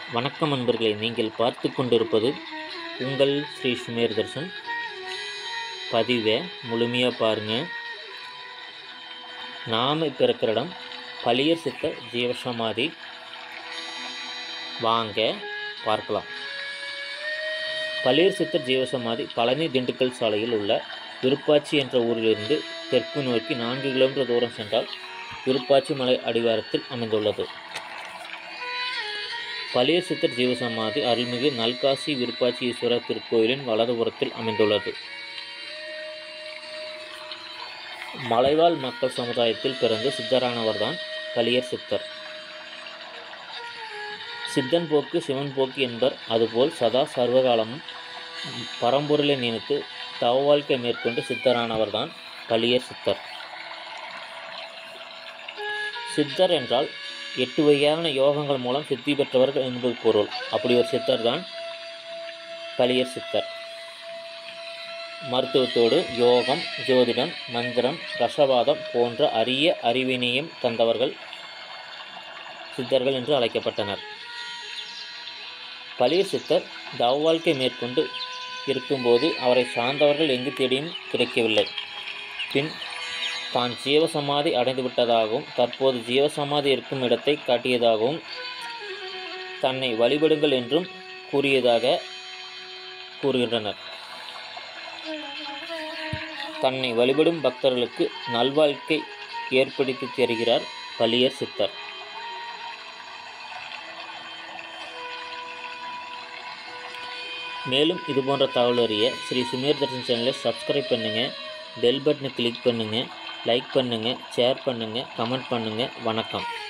வணக்கம் நண்பர்களே நீங்கள் பார்த்து கொண்டிருப்பது உங்கள் ஸ்ரீ சுமேர் தர்ஷன் பதிவை முழுமையாக பாருங்கள் நாம் இப்போ இருக்கிற இடம் பளியர் சித்த ஜீவசமாதி வாங்க பார்க்கலாம் பளியர் சித்தர் ஜீவசமாதி பழனி திண்டுக்கல் சாலையில் உள்ள விருப்பாச்சி என்ற ஊரிலிருந்து தெற்கு நோக்கி நான்கு கிலோமீட்டர் தூரம் சென்றால் விருப்பாச்சி மலை அடிவாரத்தில் அமைந்துள்ளது பழைய சித்தர் ஜீவசமாதி அருள்மிகு நல்காசி விருப்பாச்சி ஈஸ்வரர் திருக்கோயிலின் வலதுபுறத்தில் அமைந்துள்ளது மலைவாழ் மக்கள் சமுதாயத்தில் பிறந்து சித்தரானவர்தான் கலியர் சித்தர் சித்தன் போக்கு சிவன் போக்கு என்பர் அதுபோல் சதா சர்வகாலமும் பரம்பொருளை நினைத்து தவ வாழ்க்கை மேற்கொண்டு சித்தரானவர்தான் கலியர் சித்தர் சித்தர் என்றால் எட்டு வகையான யோகங்கள் மூலம் சித்தி பெற்றவர்கள் என்பது பொருள் அப்படி ஒரு சித்தர் தான் கலியர் சித்தர் மருத்துவத்தோடு யோகம் ஜோதிடம் மந்திரம் ரசவாதம் போன்ற அரிய அறிவினையும் தந்தவர்கள் சித்தர்கள் என்று அழைக்கப்பட்டனர் பளியர் சித்தர் தவ வாழ்க்கை மேற்கொண்டு இருக்கும்போது அவரை சார்ந்தவர்கள் எங்கு தேடியும் கிடைக்கவில்லை பின் தான் ஜீவசமாதி அடைந்து விட்டதாகவும் தற்போது ஜீவசமாதி இருக்கும் இடத்தை காட்டியதாகவும் தன்னை வழிபடுங்கள் என்றும் கூறியதாக கூறுகின்றனர் தன்னை வழிபடும் பக்தர்களுக்கு நல்வாழ்க்கை ஏற்படுத்தி தருகிறார் பளியர் சித்தர் மேலும் இது போன்ற தகவல் அறிய ஸ்ரீ சுமேர் தர்ஷன் சேனலை சப்ஸ்கிரைப் பண்ணுங்கள் பெல் பட்டனை கிளிக் பண்ணுங்கள் லைக் பண்ணுங்கள் ஷேர் பண்ணுங்கள் கமெண்ட் பண்ணுங்கள் வணக்கம்